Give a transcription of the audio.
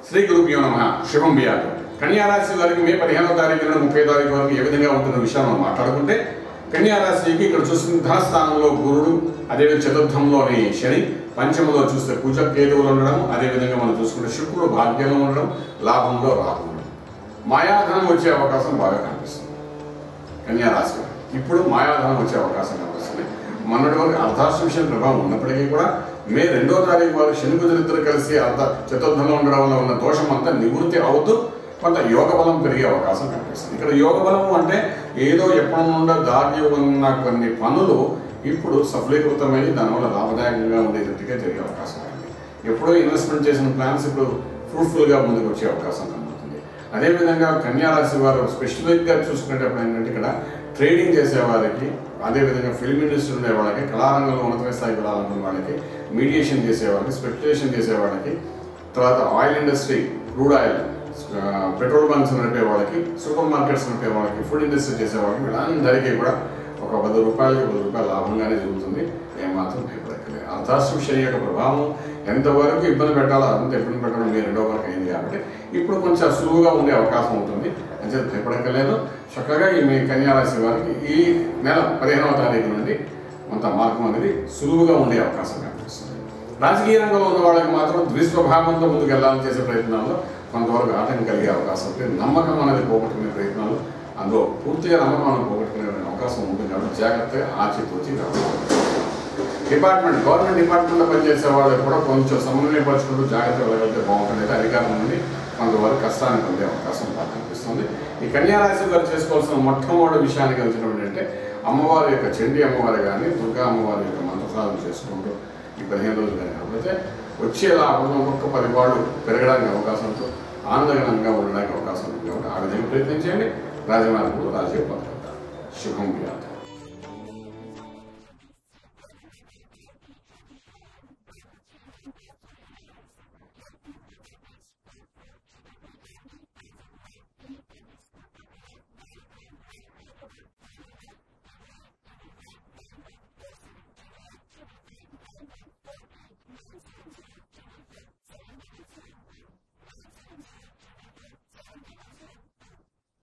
శ్రీ గురుభ్యో నమ శుభం బియాదు కన్యారాశి వారికి మే పదిహేనవ తారీఖు నుండి ముప్పై తారీఖు వరకు ఏ విధంగా ఉంటున్న విషయం మనం మాట్లాడుకుంటే కన్యారాశికి ఇక్కడ చూస్తున్న ధనస్థానంలో గురుడు అదేవిధంగా చతుర్థంలోని శని పంచమలో చూస్తే కుజ కేతువులు ఉండడం అదేవిధంగా మనం చూసుకుంటే శుక్రుడు భాగ్యంలో ఉండడం లాభంలో రాహు ఉండడం మాయాధనం వచ్చే అవకాశం బాగా కనిపిస్తుంది కన్యారాశి వారికి. ఇప్పుడు మాయాధనం వచ్చే అవకాశం కనిపిస్తుంది మొన్నటి వరకు అర్ధాశ్రమిషన్ ప్రభావం ఉన్నప్పటికీ కూడా మే రెండో తారీఖు వారు శని కుజరిద్దరు కలిసి అర్ధ చతుర్థంలో ఉండడం వల్ల ఉన్న దోషం అంతా నివృత్తి అవుతూ కొంత యోగ బలం పెరిగే అవకాశం కనిపిస్తుంది ఇక్కడ యోగ బలము అంటే ఏదో ఎప్పటి నుండో దాగి ఉన్న కొన్ని పనులు ఇప్పుడు సఫలీకృతమై దానివల్ల లాభదాయకంగా ఉండేటట్టుగా జరిగే అవకాశం ఉంది ఎప్పుడో ఇన్వెస్ట్మెంట్ చేసిన ప్లాన్స్ ఇప్పుడు ఫ్రూట్ఫుల్గా ముందుకు వచ్చే అవకాశం కనబడుతుంది అదేవిధంగా కన్యారాశి వారు స్పెసిఫిక్గా చూసుకునేటప్పుడు ఏంటంటే ఇక్కడ ట్రేడింగ్ చేసే వారికి అదేవిధంగా ఫిల్మ్ ఇండస్ట్రీ ఉండే వాళ్ళకి కళారంగంలో ఉన్నత స్థాయికి వెళ్ళాలనుకున్న వాళ్ళకి మీడియేషన్ చేసే వాళ్ళకి స్పెక్యులేషన్ చేసే వాళ్ళకి తర్వాత ఆయిల్ ఇండస్ట్రీ క్రూడ్ ఆయిల్ ఆ, పెట్రోల్ బంక్స్ నడిపే వాళ్ళకి సూపర్ మార్కెట్స్ నడిపే వాళ్ళకి ఫుడ్ ఇండస్ట్రీ చేసే వాళ్ళకి వీళ్ళందరికీ కూడా ఒక పది రూపాయలకి పది రూపాయలు లాభంగానే జరుగుతుంది ఏమాత్రం భయపడక్కలేదు అర్ధాశ్రమ శని యొక్క ప్రభావం ఎంతవరకు ఇబ్బంది పెట్టాలో అంత ఇబ్బంది పెట్టడం మీ రెండో వరకు అయింది కాబట్టి ఇప్పుడు కొంచెం సులువుగా ఉండే అవకాశం ఉంటుంది అంటే భయపడక్కలేదు చక్కగా ఈ మీ కన్యారాశి వారికి ఈ నెల పదిహేనవ తారీఖు నుండి కొంత మార్గం అనేది సులువుగా ఉండే అవకాశం కనిపిస్తుంది రాజకీయ రంగంలో ఉన్న వాళ్ళకి మాత్రం ద్విస్వభావంతో ముందుకు వెళ్ళాలని చేసే ప్రయత్నాల్లో కొంతవరకు ఆటంకం కలిగే అవకాశం ఉంటుంది నమ్మకం అనేది పోగొట్టుకునే ప్రయత్నాలు అందులో పూర్తిగా నమ్మకం అనేది పోగొట్టుకునే అవకాశం ఉంటుంది కాబట్టి జాగ్రత్తగా ఆచితూచి రావాలి డిపార్ట్మెంట్ గవర్నమెంట్ డిపార్ట్మెంట్లో పనిచేసే వాళ్ళకి కూడా కొంచెం సమన్వయపరచుకుంటూ జాగ్రత్త వెళ్ళగలిగితే బాగుంటుంది అయితే అధికారం నుండి కొంతవరకు కష్టాన్ని పొందే అవకాశం బాగా కనిపిస్తుంది ఈ కన్యారాశి గారు చేసుకోవాల్సిన మొట్టమొదటి విషయానికి వచ్చినప్పుడు ఏంటంటే అమ్మవారి యొక్క చండీ అమ్మవారి కానీ దుర్గా అమ్మవారి యొక్క మంత్రసాధన చేసుకుంటూ ఈ పదిహేను రోజులు కానీ కాకపోతే వచ్చే లాభంలో ఒక్కొక్క పది వాళ్ళు పెరగడానికి అవకాశం ఉంటుంది ఆనందకరంగా ఉండడానికి అవకాశం ఉంది కాబట్టి ఆ విధంగా ప్రయత్నించండి రాజమార్గంలో రాజకీయ పొందుకుంటారు శుభం వ్యాధి